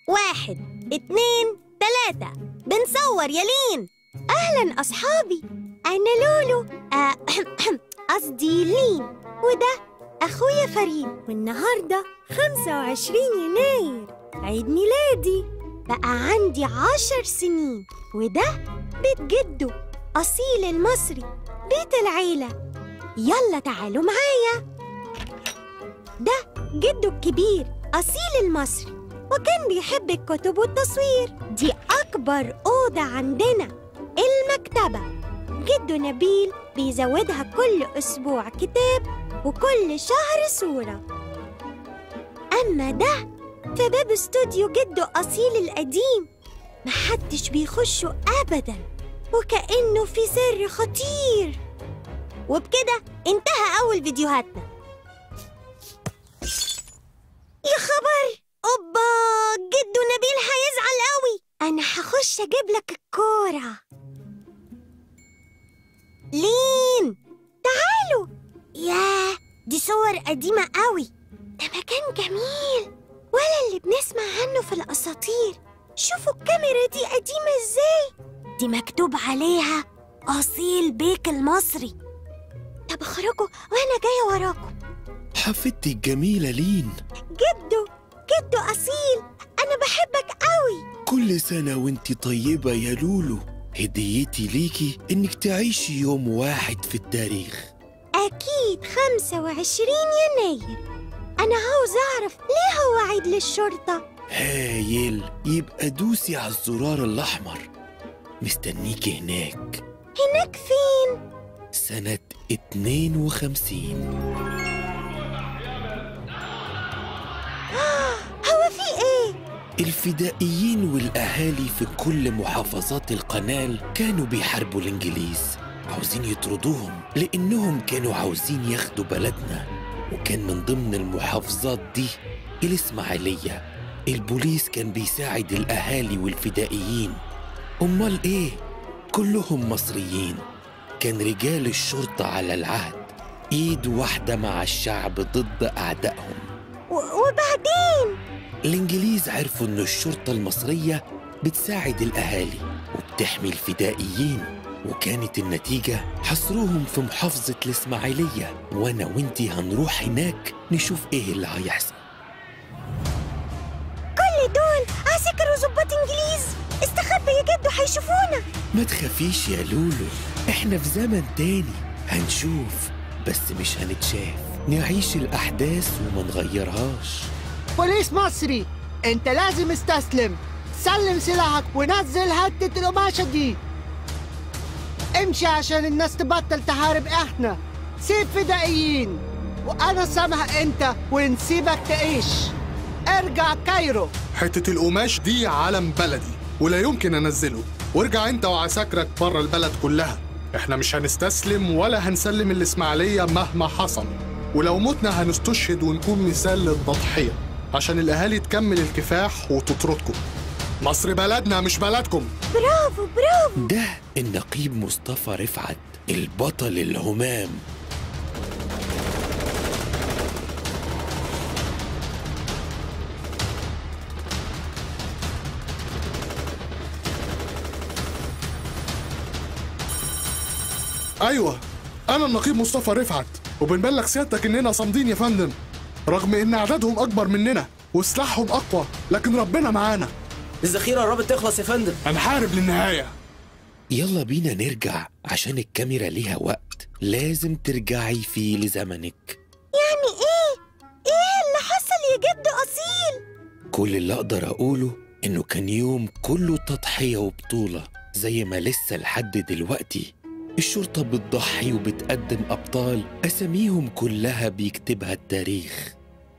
واحد اتنين تلاتة بنصور يا لين أهلا أصحابي أنا لولو آه، قصدي لين وده أخويا فريد والنهاردة 25 يناير عيد ميلادي بقى عندي عشر سنين وده بيت جده أصيل المصري بيت العيلة يلا تعالوا معايا ده جده الكبير أصيل المصري وكان بيحب الكتب والتصوير دي أكبر أوضة عندنا المكتبة جده نبيل بيزودها كل أسبوع كتاب وكل شهر صورة أما ده فباب استوديو جده أصيل القديم محدش بيخشه أبدا وكأنه في سر خطير وبكده انتهى أول فيديوهاتنا يا خبر أوبا جدو نبيل هيزعل قوي أنا هخش أجيب لك الكورة لين تعالوا ياه دي صور قديمة قوي ده مكان جميل ولا اللي بنسمع عنه في الأساطير شوفوا الكاميرا دي قديمة ازاي دي مكتوب عليها أصيل بيك المصري طب اخرجوا وأنا جاية وراكم حفيدتي الجميلة لين جدو جدو أصيل أنا بحبك قوي كل سنة وانت طيبة يا لولو هديتي ليكي انك تعيشي يوم واحد في التاريخ أكيد 25 يناير أنا عاوز أعرف ليه هو عيد للشرطة هايل يبقى دوسي على الزرار الأحمر مستنيكي هناك هناك فين؟ سنة 52 هو في إيه؟ الفدائيين والأهالي في كل محافظات القنال كانوا بيحاربوا الإنجليز عاوزين يطردوهم لأنهم كانوا عاوزين ياخدوا بلدنا وكان من ضمن المحافظات دي الإسماعيلية البوليس كان بيساعد الأهالي والفدائيين أمال إيه؟ كلهم مصريين كان رجال الشرطة على العهد إيد واحدة مع الشعب ضد أعدائهم و- وبعدين الإنجليز عرفوا إن الشرطة المصرية بتساعد الأهالي وبتحمي الفدائيين وكانت النتيجة حصروهم في محافظة الإسماعيلية وأنا وإنتي هنروح هناك نشوف إيه اللي هيحصل كل دول عساكر وظباط إنجليز استخبى يا جدو هيشوفونا ما تخافيش يا لولو إحنا في زمن تاني هنشوف بس مش هنتشاف نعيش الأحداث وما نغيرهاش بوليس مصري انت لازم استسلم سلم سلاحك ونزل هدة القماشة دي امشي عشان الناس تبطل تحارب احنا سيب فدائيين وانا سامح انت ونسيبك تعيش ارجع كايرو حتة القماش دي علم بلدي ولا يمكن أنزله وارجع أنت وعساكرك بره البلد كلها إحنا مش هنستسلم ولا هنسلم الإسماعيلية مهما حصل ولو متنا هنستشهد ونكون مثال للتضحية عشان الأهالي تكمل الكفاح وتطردكم مصر بلدنا مش بلدكم برافو برافو ده النقيب مصطفى رفعت البطل الهمام أيوة أنا النقيب مصطفى رفعت وبنبلغ سيادتك إننا صامدين يا فندم رغم إن عددهم أكبر مننا وسلاحهم أقوى لكن ربنا معانا الذخيرة قربت تخلص يا فندم هنحارب للنهاية يلا بينا نرجع عشان الكاميرا ليها وقت لازم ترجعي فيه لزمنك يعني إيه؟ إيه اللي حصل يا جدو أصيل؟ كل اللي أقدر أقوله إنه كان يوم كله تضحية وبطولة زي ما لسه لحد دلوقتي الشرطة بتضحي وبتقدم أبطال أساميهم كلها بيكتبها التاريخ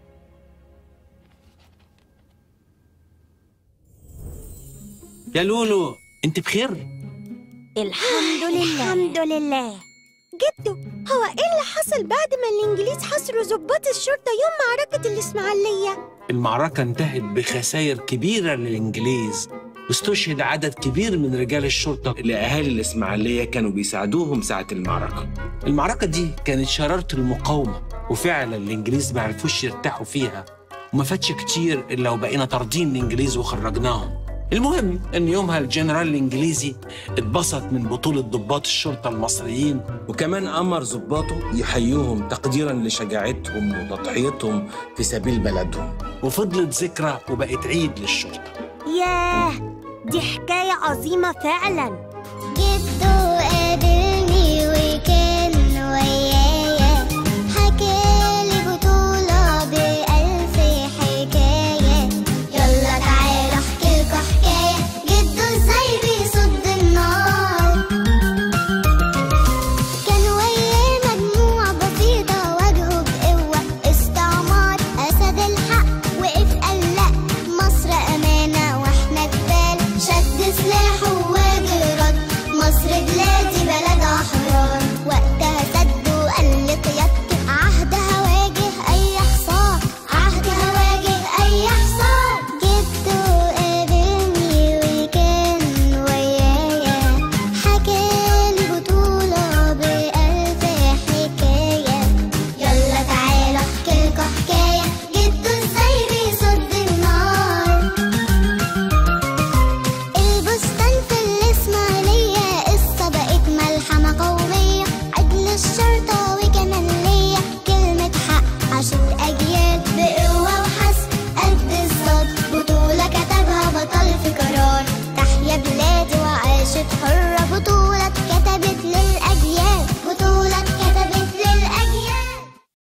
يا لولو انت بخير الحمد لله الحمد لله جدو هو إيه اللي حصل بعد ما الإنجليز حصروا ضباط الشرطة يوم معركة الإسماعيلية؟ المعركة انتهت بخسائر كبيرة للإنجليز واستشهد عدد كبير من رجال الشرطة اللي أهالي الإسماعيلية كانوا بيساعدوهم ساعة المعركة المعركة دي كانت شرارة المقاومة وفعلا الإنجليز ما عرفوش يرتاحوا فيها وما فاتش كتير إلا وبقينا طاردين الإنجليز وخرجناهم المهم إن يومها الجنرال الإنجليزي اتبسط من بطولة ضباط الشرطة المصريين وكمان أمر ضباطه يحيوهم تقديرا لشجاعتهم وتضحيتهم في سبيل بلدهم وفضلت ذكرى وبقت عيد للشرطة ياه دي حكاية عظيمة فعلا جدو